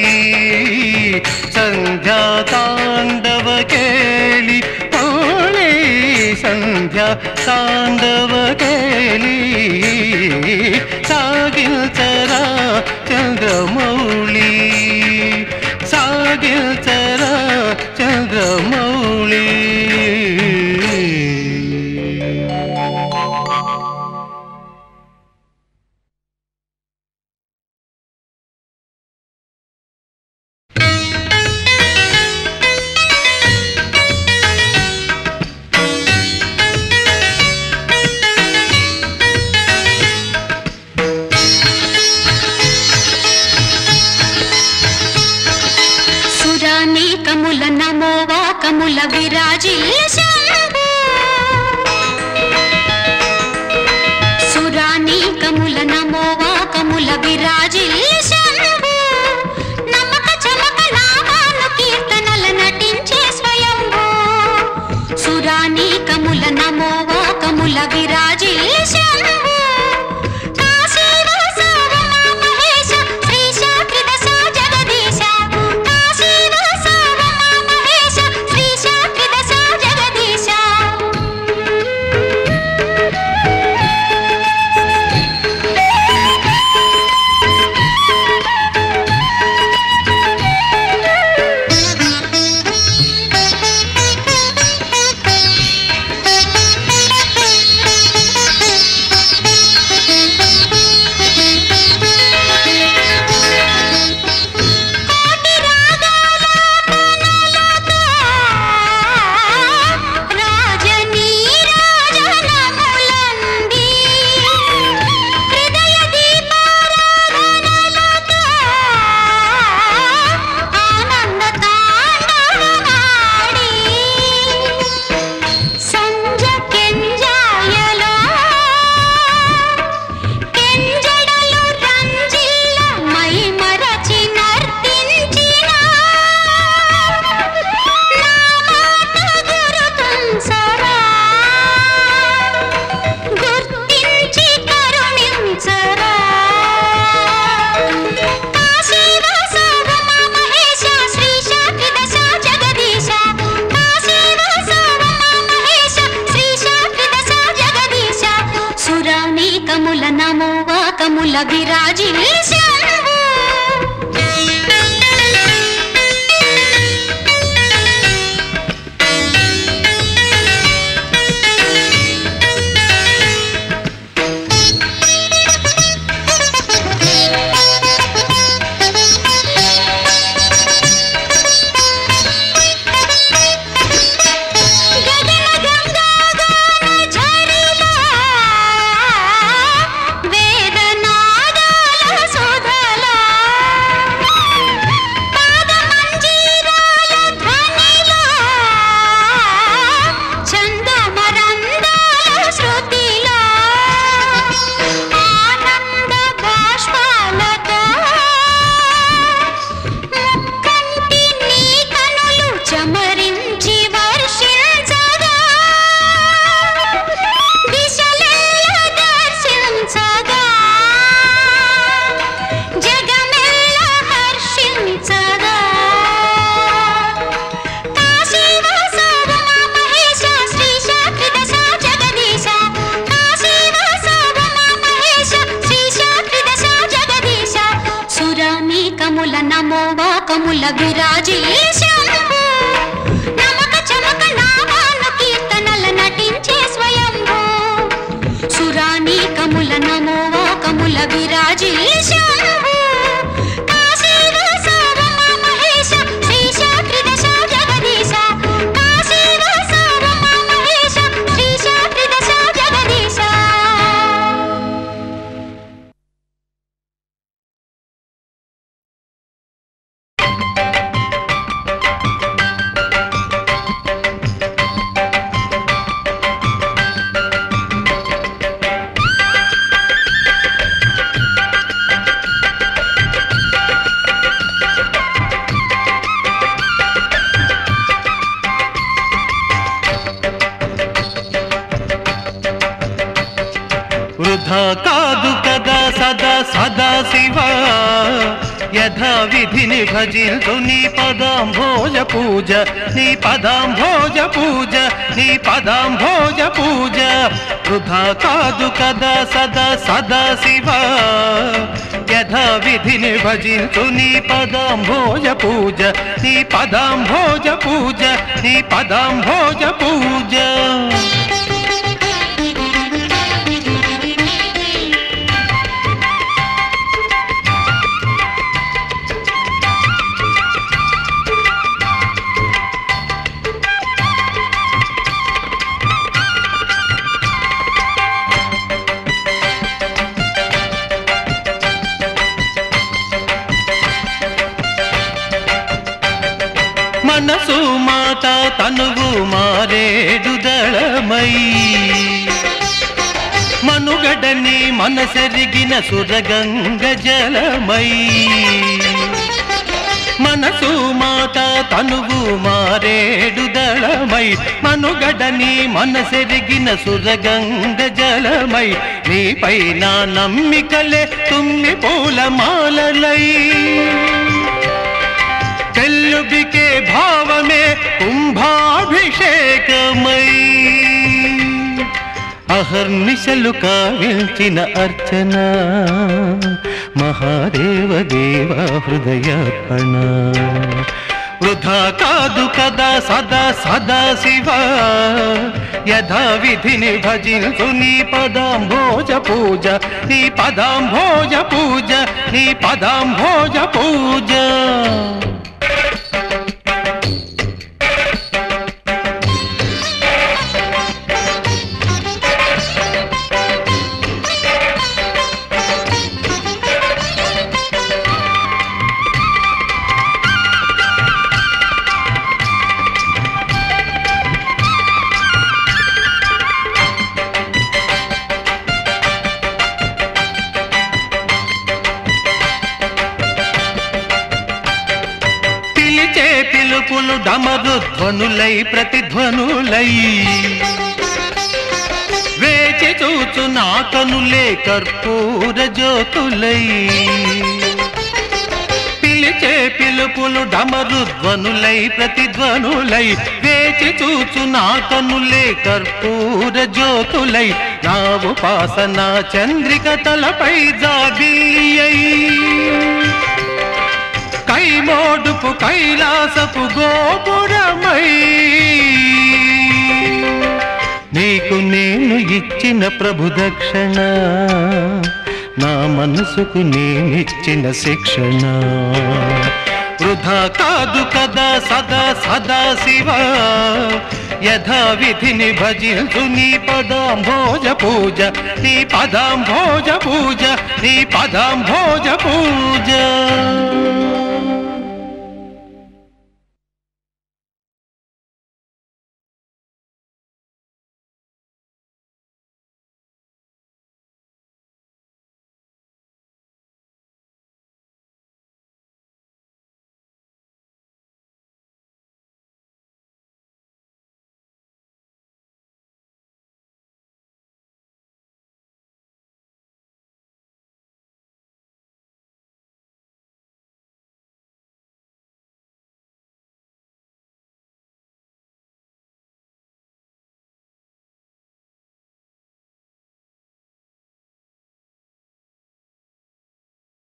సంధ్యా తాండవ కేళి ఓళి సంధ్యా తాండవ కేళి సాగిల్చరా చంద్రమౌళి సాగిల్చరా చంద్రమౌళి సురానీకముల నమో వాకముల విరాజిల్ల శంభో సురానీకముల నమో వాకముల విరాజిల్ల శంభో నమక చమక నామాలు కీర్తనల నటించే స్వయంభో సురానీకముల నమో వాకముల విరాజిల్ల శంభో కాశీవాస రమా మహేశ శ్రీశ త్రిదశ జగదీశ కాశీవాస రమా మహేశ శ్రీశ త్రిదశ జగదీశ కముల విరాజిల్లి శంభు గగన గంగాగాన ఝరిలో వేదనాదాల సుధలో పాదమంజీరాల ధ్వనిలో చందమరందాల శృతిలో ఆనంద బాష్పాలతో ముక్కంటి నీ కనులు చమరించి వర్షించగా దిశలెల్ల దర్శించగా జగమెల్ల హర్షించగా కాశీవాసవ మహేశ శ్రీశ త్రిదశ జగదీశ కాశీవాసవ మహేశ శ్రీశ త్రిదశ జగదీశ సురామి కముల నమో కముల విరాజిల్లే శంభు నమక చమక నామాను కీర్తనల నటించే స్వయంభూ సురాని కముల నమో కముల విరాజిల్లే శంభు కాశీవాసవ మహేశ శ్రీశ త్రిదశ జగదీశ కాశీవాసవ మహేశ శ్రీశ త్రిదశ జగదీశ వృధా కాదు కదా సదా సదా శివ యథా విధిని భజించు నీ పదాంభోజ పూజ నీ పదాంభోజ పూజ నీ పదాంభోజ పూజ వృధా కాదు కదా సదా సదా శివ యథా విధిని భజించు నీ పదాంభోజ పూజ నీ పదాంభోజ పూజ నీ పదాంభోజ పూజ మనసు మాట తనువు మారేడు దళమై మనుగడని మనసెరిగిన సురగంగ జలమై మనసు మాట తనువు మారేడు దళమై మనుగడని మనసెరిగిన సురగంగ జలమై నీపై నా నమ్మికలే తుమ్మి పూలమాలలై తెల్లుబికే భావమే కుంభాభిషేకమై అహర్నిశలు కావించిన అర్చన మహాదేవ దేవ హృదయార్పణ వృధా కాదు కదా సదా సదా శివ యథా విధిని భజించు నీ పదాంభోజ పూజ నీ పదాంభోజ పూజ నీ పదాంభోజ పూజ పిలిచే పిలుపులు డమరు ధ్వనులై ప్రతిధ్వనులై వేచి చూచు నా కనులే కర్పూర జ్యోతులై పిలిచే పిలుపులు డమరుధ్వనులై ప్రతిధ్వనులై వేచి చూచు నా కనులే కర్పూర జ్యోతులై నా ఉపాసన చంద్రిక తలపై జాబిలియై కైమోడుపు కైలాసపు గోపురమై నీకు నేను ఇచ్చిన ప్రభు దక్షిణ నా మనసుకు నేనిచ్చిన శిక్షణ వృధా కాదు కదా సదా సదా శివ యథావిధిని భజించు నీ పదాంభోజ పూజ నీ పదాంభోజ పూజ నీ పదాంభోజ పూజ